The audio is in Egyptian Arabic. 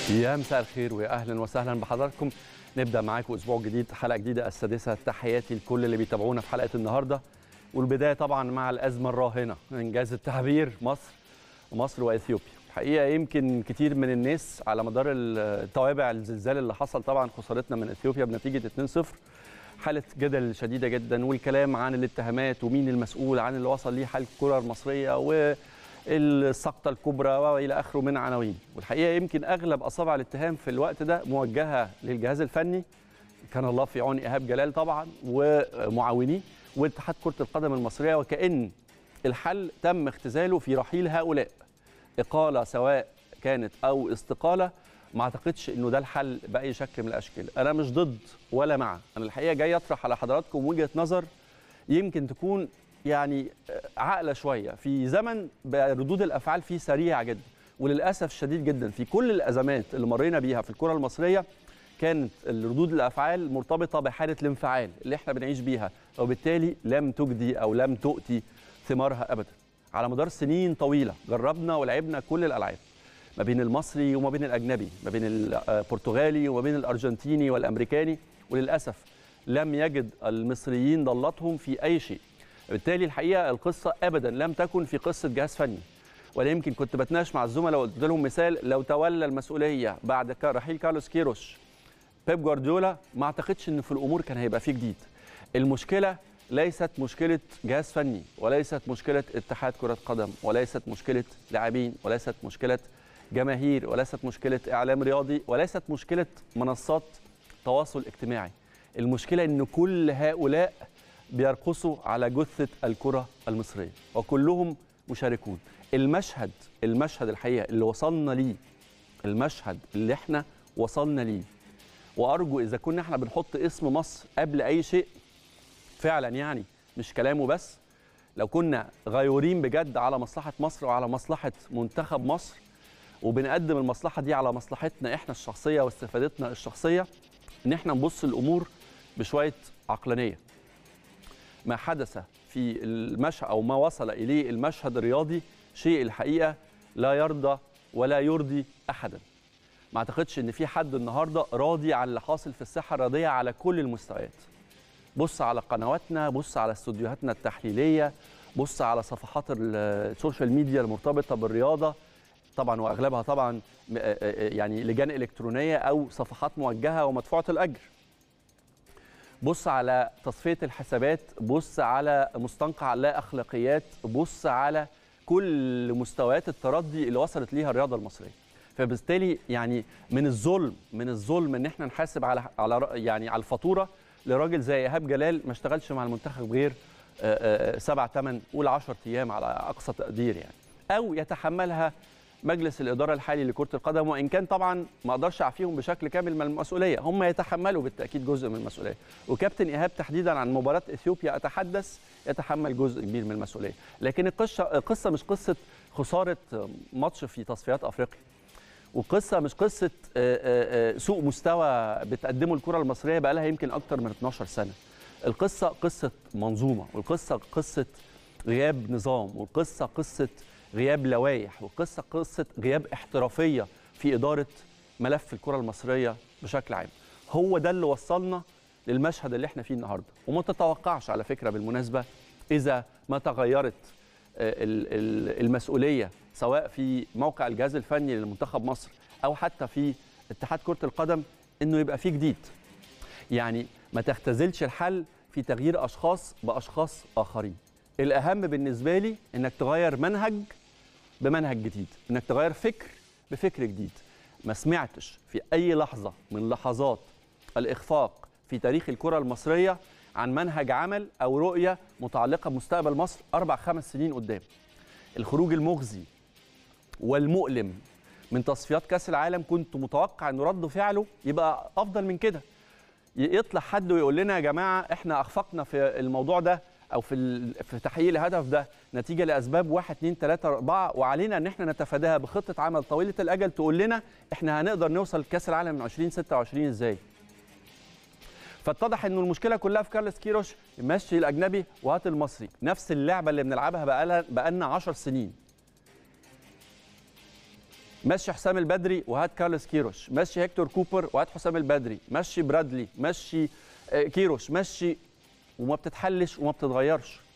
يا مساء الخير ويا اهلا وسهلا بحضراتكم نبدا معاكم اسبوع جديد حلقه جديده السادسه تحياتي لكل اللي بيتابعونا في حلقه النهارده والبدايه طبعا مع الازمه الراهنه انجاز التعبير مصر ومصر واثيوبيا الحقيقه يمكن كتير من الناس على مدار التوابع الزلزال اللي حصل طبعا خسارتنا من اثيوبيا بنتيجه 2-0 حاله جدل شديده جدا والكلام عن الاتهامات ومين المسؤول عن اللي وصل ليه حال الكره المصريه و السقطه الكبرى والى اخره من عناوين والحقيقه يمكن اغلب اصابع الاتهام في الوقت ده موجهه للجهاز الفني كان الله في عون ايهاب جلال طبعا ومعاونيه واتحاد كره القدم المصريه وكان الحل تم اختزاله في رحيل هؤلاء اقاله سواء كانت او استقاله ما اعتقدش انه ده الحل باي شكل من الاشكال انا مش ضد ولا مع انا الحقيقه جاي اطرح على حضراتكم وجهه نظر يمكن تكون يعني عاقله شويه في زمن ردود الافعال فيه سريعه جدا وللاسف الشديد جدا في كل الازمات اللي مرينا بيها في الكره المصريه كانت ردود الافعال مرتبطه بحاله الانفعال اللي احنا بنعيش بيها وبالتالي لم تجدي او لم تؤتي ثمارها ابدا على مدار سنين طويله جربنا ولعبنا كل الالعاب ما بين المصري وما بين الاجنبي ما بين البرتغالي وما بين الارجنتيني والامريكاني وللاسف لم يجد المصريين ضلتهم في اي شيء بالتالي الحقيقه القصه ابدا لم تكن في قصه جهاز فني ولا يمكن كنت بتناقش مع الزملاء وقلت لهم مثال لو تولى المسؤوليه بعد رحيل كارلوس كيروش بيب جوارديولا ما اعتقدش ان في الامور كان هيبقى فيه جديد المشكله ليست مشكله جهاز فني وليست مشكله اتحاد كره قدم وليست مشكله لاعبين وليست مشكله جماهير وليست مشكله اعلام رياضي وليست مشكله منصات تواصل اجتماعي المشكله ان كل هؤلاء بيرقصوا على جثة الكرة المصرية وكلهم مشاركون المشهد المشهد الحقيقة اللي وصلنا ليه المشهد اللي احنا وصلنا ليه وأرجو إذا كنا احنا بنحط اسم مصر قبل أي شيء فعلا يعني مش كلامه بس لو كنا غيورين بجد على مصلحة مصر وعلى مصلحة منتخب مصر وبنقدم المصلحة دي على مصلحتنا احنا الشخصية واستفادتنا الشخصية ان احنا نبص الأمور بشوية عقلانية ما حدث في المشهد او ما وصل اليه المشهد الرياضي شيء الحقيقه لا يرضى ولا يرضي احدا. ما اعتقدش ان في حد النهارده راضي على اللي حاصل في الساحه الرياضيه على كل المستويات. بص على قنواتنا، بص على استوديوهاتنا التحليليه، بص على صفحات السوشيال ميديا المرتبطه بالرياضه طبعا واغلبها طبعا يعني لجان الكترونيه او صفحات موجهه ومدفوعه الاجر. بص على تصفيه الحسابات بص على مستنقع لا اخلاقيات بص على كل مستويات التردي اللي وصلت ليها الرياضه المصريه فبالتالي يعني من الظلم من الظلم ان احنا نحاسب على على يعني على الفاتوره لراجل زي ايهاب جلال ما اشتغلش مع المنتخب غير سبع ثمان قول 10 ايام على اقصى تقدير يعني او يتحملها مجلس الاداره الحالي لكره القدم وان كان طبعا ما اقدرش اعفيهم بشكل كامل من المسؤوليه هم يتحملوا بالتاكيد جزء من المسؤوليه وكابتن ايهاب تحديدا عن مباراه اثيوبيا اتحدث يتحمل جزء كبير من المسؤوليه لكن القصه القصه مش قصه خساره ماتش في تصفيات افريقيا وقصه مش قصه سوء مستوى بتقدمه الكره المصريه بقى لها يمكن اكتر من 12 سنه القصه قصه منظومه والقصه قصه غياب نظام والقصه قصه غياب لوائح وقصه قصه غياب احترافيه في اداره ملف الكره المصريه بشكل عام هو ده اللي وصلنا للمشهد اللي احنا فيه النهارده وما تتوقعش على فكره بالمناسبه اذا ما تغيرت المسؤوليه سواء في موقع الجهاز الفني لمنتخب مصر او حتى في اتحاد كره القدم انه يبقى فيه جديد يعني ما تختزلش الحل في تغيير اشخاص باشخاص اخرين الاهم بالنسبه لي انك تغير منهج بمنهج جديد انك تغير فكر بفكر جديد ما سمعتش في اي لحظه من لحظات الاخفاق في تاريخ الكره المصريه عن منهج عمل او رؤيه متعلقه بمستقبل مصر اربع خمس سنين قدام الخروج المخزي والمؤلم من تصفيات كاس العالم كنت متوقع ان رد فعله يبقى افضل من كده يطلع حد ويقول لنا يا جماعه احنا اخفقنا في الموضوع ده او في في تحقيق الهدف ده نتيجه لاسباب 1 2 3 4 وعلينا ان احنا نتفاداها بخطه عمل طويله الاجل تقول لنا احنا هنقدر نوصل لكاس العالم من 2026 ازاي فاتضح انه المشكله كلها في كارلس كيروش مشي الاجنبي وهات المصري نفس اللعبه اللي بنلعبها بقالنا بقالنا 10 سنين مشي حسام البدري وهات كارلوس كيروش مشي هيكتور كوبر وهات حسام البدري مشي برادلي مشي آه، كيروش مشي وما بتتحلش وما بتتغيرش